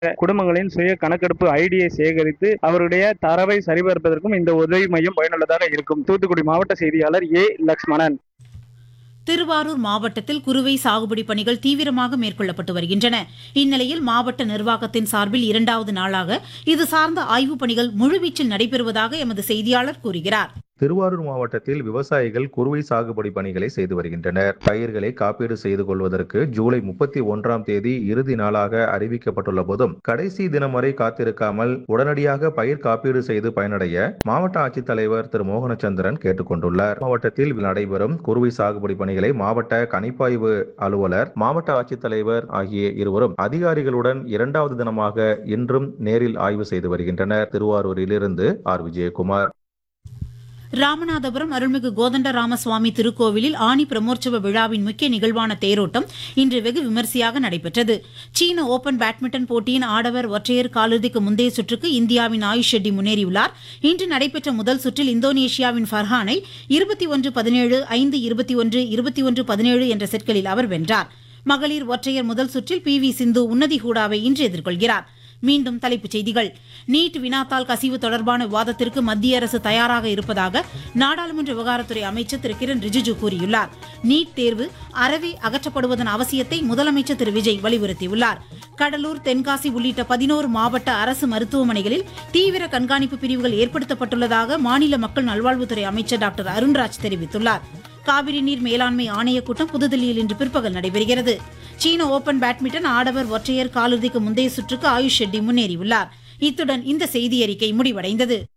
குடும்பங்களின் சுய கணக்கெடுப்பு ஐடியை சேகரித்து அவருடைய தரவை சரிபார்ப்பதற்கும் இந்த உதவி மையம் பயனுள்ளதாக இருக்கும் தூத்துக்குடி மாவட்ட செய்தியாளர் ஏ லக்ஷ்மணன் திருவாரூர் மாவட்டத்தில் குறுவை சாகுபடி பணிகள் தீவிரமாக மேற்கொள்ளப்பட்டு வருகின்றன இந்நிலையில் மாவட்ட நிர்வாகத்தின் சார்பில் இரண்டாவது நாளாக இது சார்ந்த ஆய்வுப் பணிகள் முழுவீச்சில் நடைபெறுவதாக எமது செய்தியாளர் கூறுகிறார் திருவாரூர் மாவட்டத்தில் விவசாயிகள் குறுவை சாகுபடி பணிகளை செய்து வருகின்றனர் பயிர்களை காப்பீடு செய்து கொள்வதற்கு ஜூலை முப்பத்தி ஒன்றாம் தேதி இறுதி நாளாக அறிவிக்கப்பட்டுள்ள போதும் கடைசி தினம் வரை காத்திருக்காமல் உடனடியாக பயிர் காப்பீடு செய்து பயனடைய மாவட்ட ஆட்சித்தலைவர் திரு மோகனச்சந்திரன் கேட்டுக்கொண்டுள்ளார் மாவட்டத்தில் நடைபெறும் குறுவை சாகுபடி பணிகளை மாவட்ட கணிப்பாய்வு அலுவலர் மாவட்ட ஆட்சித்தலைவர் ஆகிய இருவரும் அதிகாரிகளுடன் இரண்டாவது தினமாக இன்றும் நேரில் ஆய்வு செய்து வருகின்றனர் திருவாரூரிலிருந்து ஆர் விஜயகுமார் ராமநாதபுரம் அருள்மிகு கோதண்ட ராமசுவாமி திருக்கோவிலில் ஆனி பிரமோற்சவ விழாவின் முக்கிய நிகழ்வான தேரோட்டம் இன்று வெகு விமரிசையாக நடைபெற்றது சீன ஓபன் பேட்மிண்டன் போட்டியின் ஆடவர் ஒற்றையர் காலிறுதிக்கு முந்தைய சுற்றுக்கு இந்தியாவின் ஆயுஷ் ஷெட்டி முன்னேறியுள்ளார் இன்று நடைபெற்ற முதல் சுற்றில் இந்தோனேஷியாவின் ஃபர்ஹானை இருபத்தி ஒன்று பதினேழு ஐந்து இருபத்தி ஒன்று இருபத்தி ஒன்று பதினேழு என்ற செட்களில் அவர் வென்றார் மகளிர் ஒற்றையர் முதல் சுற்றில் பி வி சிந்து உன்னதி ஹூடாவை இன்று எதிர்கொள்கிறார் மீண்டும் தலைப்புச் செய்திகள் நீட் வினாத்தாள் கசிவு தொடர்பான விவாதத்திற்கு மத்திய அரசு தயாராக இருப்பதாக நாடாளுமன்ற விவகாரத்துறை அமைச்சர் திரு கிரண் ரிஜிஜு கூறியுள்ளார் நீட் தேர்வு அறவே அகற்றப்படுவதன் அவசியத்தை முதலமைச்சர் திரு விஜய் வலியுறுத்தியுள்ளார் கடலூர் தென்காசி உள்ளிட்ட பதினோரு மாவட்ட அரசு மருத்துவமனைகளில் தீவிர கண்காணிப்பு பிரிவுகள் ஏற்படுத்தப்பட்டுள்ளதாக மாநில மக்கள் நல்வாழ்வுத்துறை அமைச்சர் டாக்டர் அருண்ராஜ் தெரிவித்துள்ளார் காவிரி நீர் மேலாண்மை ஆணையக் கூட்டம் புதுதில்லியில் இன்று பிற்பகல் நடைபெறுகிறது சீன ஓபன் பேட்மிண்டன் ஆடவர் ஒற்றையர் காலிறுதிக்கு முந்தைய சுற்றுக்கு ஆயுஷ் ஷெட்டி முன்னேறியுள்ளார் இத்துடன் இந்த செய்தியறிக்கை முடிவடைந்தது